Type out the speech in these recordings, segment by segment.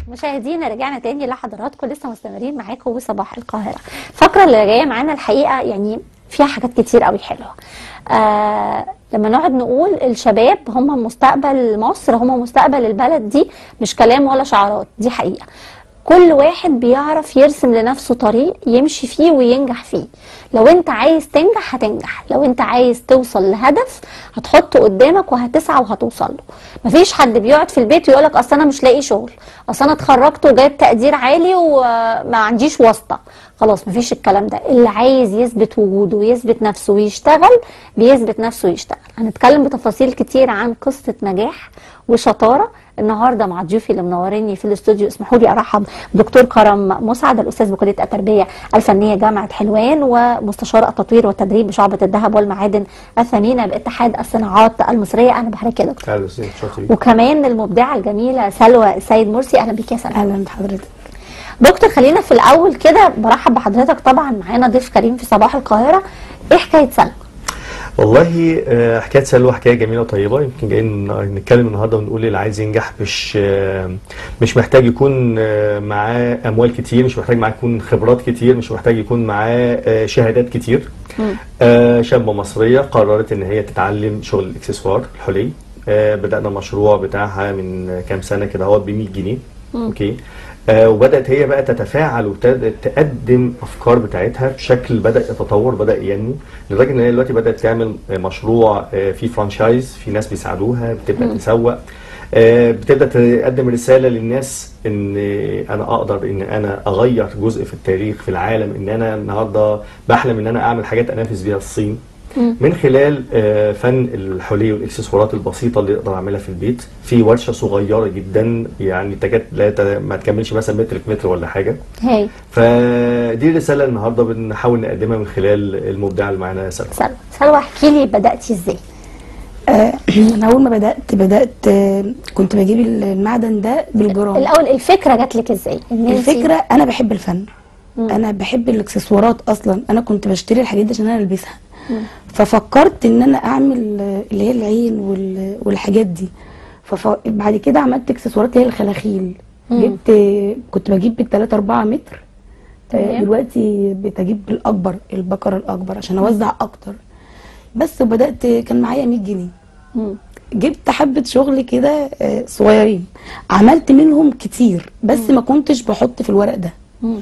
مشاهدينا رجعنا تاني لحضراتكم لسه مستمرين معاكم وصباح القاهرة الفقرة اللي جاية معانا الحقيقة يعني فيها حاجات كتير قوي حلوة آه لما نقعد نقول الشباب هم مستقبل مصر هم مستقبل البلد دي مش كلام ولا شعارات دي حقيقة كل واحد بيعرف يرسم لنفسه طريق يمشي فيه وينجح فيه لو انت عايز تنجح هتنجح لو انت عايز توصل لهدف هتحطه قدامك وهتسعى وهتوصل له مفيش حد بيقعد في البيت ويقولك اصل انا مش لاقي شغل اصل انا اتخرجت وجايب تقدير عالي وما عنديش واسطه خلاص مفيش الكلام ده اللي عايز يثبت وجوده ويثبت نفسه ويشتغل بيثبت نفسه ويشتغل هنتكلم بتفاصيل كتير عن قصه نجاح وشطاره النهارده مع ضيوفي اللي منوريني في الاستوديو اسمحوا لي ارحب بدكتور كرم مسعد الاستاذ بكليه التربيه الفنيه جامعه حلوان ومستشار التطوير والتدريب بشعبه الذهب والمعادن الثمينه باتحاد الصناعات المصريه اهلا بحضرتك يا دكتور اهلا وسهلا شاطرين وكمان المبدعه الجميله سلوى السيد مرسي اهلا بيك يا سلوى اهلا بحضرتك دكتور خلينا في الاول كده برحب بحضرتك طبعا معانا ضيف كريم في صباح القاهره ايه حكايه سلوى والله آه، حكايه سلوى حكايه جميله وطيبه يمكن جايين نتكلم النهارده ونقول اللي عايز ينجح مش آه، مش محتاج يكون آه، معاه اموال كتير مش محتاج معاه يكون خبرات كتير مش محتاج يكون معاه آه، شهادات كتير آه، شابه مصريه قررت ان هي تتعلم شغل الاكسسوار الحلي آه، بدانا المشروع بتاعها من كام سنه كده اهوت ب 100 جنيه اوكي آه، وبدات هي بقى تتفاعل وتقدم افكار بتاعتها بشكل بدا يتطور بدا ينمو لدرجه ان هي دلوقتي بدات تعمل آه، مشروع آه، فيه فرانشايز في ناس بيساعدوها بتبدا تسوق آه، بتبدا تقدم رساله للناس ان انا اقدر ان انا اغير جزء في التاريخ في العالم ان انا النهارده بحلم ان انا اعمل حاجات انافس بيها الصين من خلال آه، فن الحلي والاكسسوارات البسيطه اللي اقدر اعملها في البيت في ورشه صغيره جدا يعني تكاد لا ت- ما تكملش مثلا متر في متر ولا حاجه هاي فدي رساله النهارده بنحاول نقدمها من خلال المبدعه اللي معانا سلمى سلوى سلوى احكي لي بداتي ازاي آه، انا اول ما بدات بدات آه، كنت بجيب المعدن ده بالجرام الاول الفكره جات لك ازاي إن انتي- الفكره انا بحب الفن انا بحب الاكسسوارات اصلا انا كنت بشتري الحاجات دي عشان انا البسها ففكرت ان انا اعمل آه، اللي هي العين وال- والحاجات دي فبعد كده عملت اكسسوارات اللي هي الخلاخيل جبت كنت بجيب بالثلاثة 4 متر آه، تمام. دلوقتي بتجيب بالاكبر البكر الاكبر عشان اوزع اكتر بس وبدات كان معايا 100 جنيه مم. جبت حبه شغل كده آه، صغيرين عملت منهم كتير بس ما كنتش بحط في الورق ده مم.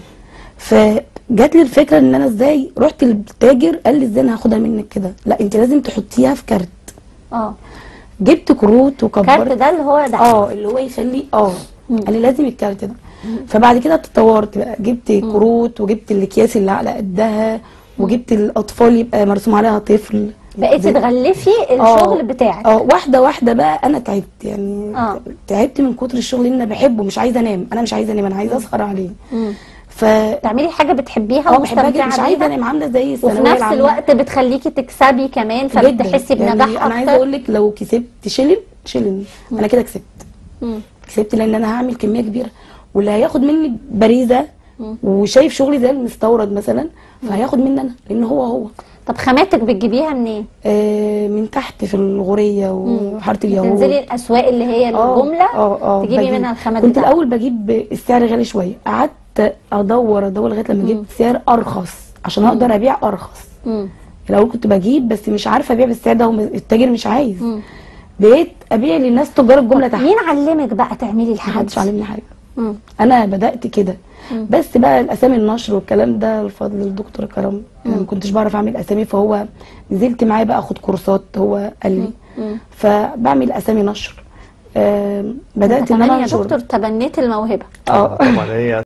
فجات لي الفكره ان انا ازاي رحت للتاجر قال لي ازاي انا هاخدها منك كده لا انت لازم تحطيها في كارت اه جبت كروت كارت وكبرت ده اللي هو ده اه اللي هو يخلي اه قال لي لازم الكارت ده فبعد كده تطورت بقى جبت كروت وجبت الاكياس اللي على قدها وجبت الاطفال يبقى مرسوم عليها طفل بقيتي تغلفي آه. الشغل بتاعك اه واحده واحده بقى انا تعبت يعني آه. تعبت من كتر الشغل اللي انا بحبه مش عايزه انام انا مش عايزه انام انا عايزه اسهر عليه مم. ف تعملي حاجه بتحبيها اه بحبها جدا ومستمتعه مش عايزه بيها انام عامله زي وفي الثانويه نفس العامة. الوقت بتخليكي تكسبي كمان جدا. فبتحسي يعني بنجاح انا عايزه اكتر اقول لك لو كسبت شلن شلن انا كده كسبت مم. كسبت لان انا هعمل كميه كبيره واللي هياخد مني باريزه وشايف شغلي زي المستورد مثلا فهياخد مني انا لان هو هو طب خاماتك بتجيبيها منين؟ آه من تحت في الغوريه وحاره اليهود تنزلي الاسواق اللي هي آه، الجمله اه اه تجيبي بجيب. منها الخامات كنت بتاعتك. الاول بجيب السعر غالي شويه قعدت ادور ادور لغايه لما جبت سعر ارخص عشان اقدر ابيع ارخص مم. الاول كنت بجيب بس مش عارفه ابيع بالسعر ده والتاجر مش عايز بقيت ابيع للناس تجار الجمله تحت مين علمك بقى تعملي الحاجات محدش دي؟ علمني حاجه مم. انا بدات كده بس بقى الاسامي النشر والكلام ده الفضل الدكتور كرم انا ما كنتش بعرف اعمل اسامي فهو نزلت معاه بقى اخد كورسات هو قال لي فبعمل اسامي نشر آم، بدات ان كمان انا يا انشر دكتور تبنيت الموهبه اه طبعا هي